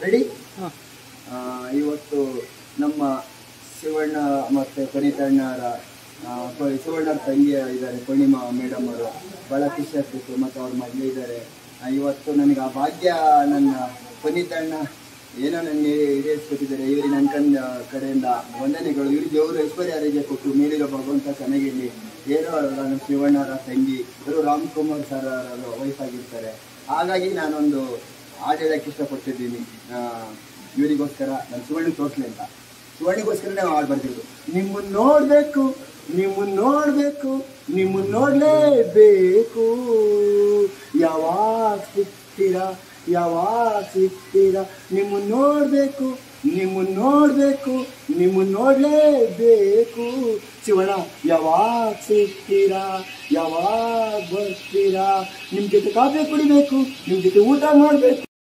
ready ಹಾಂ ಇವತ್ತು ನಮ್ಮ ಶಿವಣ್ಣ ಮತ್ತು ಪುನೀತಣ್ಣರ ಆ, ಪ- ಶಿವಣ್ಣರ ತಂಗಿ ಇದ್ದಾರೆ ಪೂರ್ಣಿಮಾ ಮೇಡಮ್ ಅವರು ಭಾಳ ಖುಷಿ ಆಗ್ತಿತ್ತು ಮತ್ತು ಅವ್ರ ಮಗಳು ಇದ್ದಾರೆ ಆ, ಇವತ್ತು ನನಗೆ ಆ ಭಾಗ್ಯ ನನ್ನ ಪುನೀತಣ್ಣ ಏನೋ ನನಗೆ ಈಡೇರಿಸ್ಕೊಟ್ಟಿದ್ದಾರೆ ಇವರಿಗೆ ನನ್ನ ಕಣ್ಣ ಕಡೆಯಿಂದ ವಂದನೆಗಳು ಇವರಿಗೆ ಅವರು ಐಶ್ವರ್ಯ ಆರೋಗ್ಯ ಕೊಟ್ಟು ಮೇಲಿರೋ ಭಗವಂತ ಚೆನ್ನಾಗಿರಲಿ ಏನೋ ನನ್ನ ಶಿವಣ್ಣರ ತಂಗಿ ಇವರು ರಾಮ್ಕುಮಾರ್ ಸರ್ ವೈಫ್ ಆಗಿರ್ತಾರೆ ಹಾಗಾಗಿ ನಾನೊಂದು ಹಾಡು ಹೇಳಕ್ಕೆ ಇಷ್ಟಪಟ್ಟಿದ್ದೀನಿ ಆ, ಇವರಿಗೋಸ್ಕರ ನಾನು ಸುವರ್ಣ ತೋರಿಸ್ಲಿ ಅಂತ ಸುವರ್ಣಿಗೋಸ್ಕರ ನಾವು ಹಾಡು ಬರ್ತಿದ್ದು ನಿಮ್ಮನ್ನ ನೋಡ್ಬೇಕು ನಿಮ್ಮನ್ನ ನೋಡ್ಬೇಕು ನಿಮ್ಮನ್ನ ನೋಡ್ಲೇಬೇಕು ಯಾವಾಗ ಸಿಗ್ತೀರಾ ಯಾವಾಗ ಸಿಗ್ತೀರಾ ನಿಮ್ಮನ್ನ ನೋಡ್ಬೇಕು ನಿಮ್ಮನ್ನ ನೋಡ್ಬೇಕು ನಿಮ್ಮನ್ನ ನೋಡ್ಲೇಬೇಕು ಶಿವಣ್ಣ ಯಾವಾಗ ಸಿಗ್ತೀರಾ ಯಾವಾಗ ಬರ್ತೀರಾ ನಿಮ್ ಜೊತೆ ಕಾಫಿ ಕುಡಿಬೇಕು ನಿಮ್ ಜೊತೆ ಊಟ ಮಾಡ್ಬೇಕು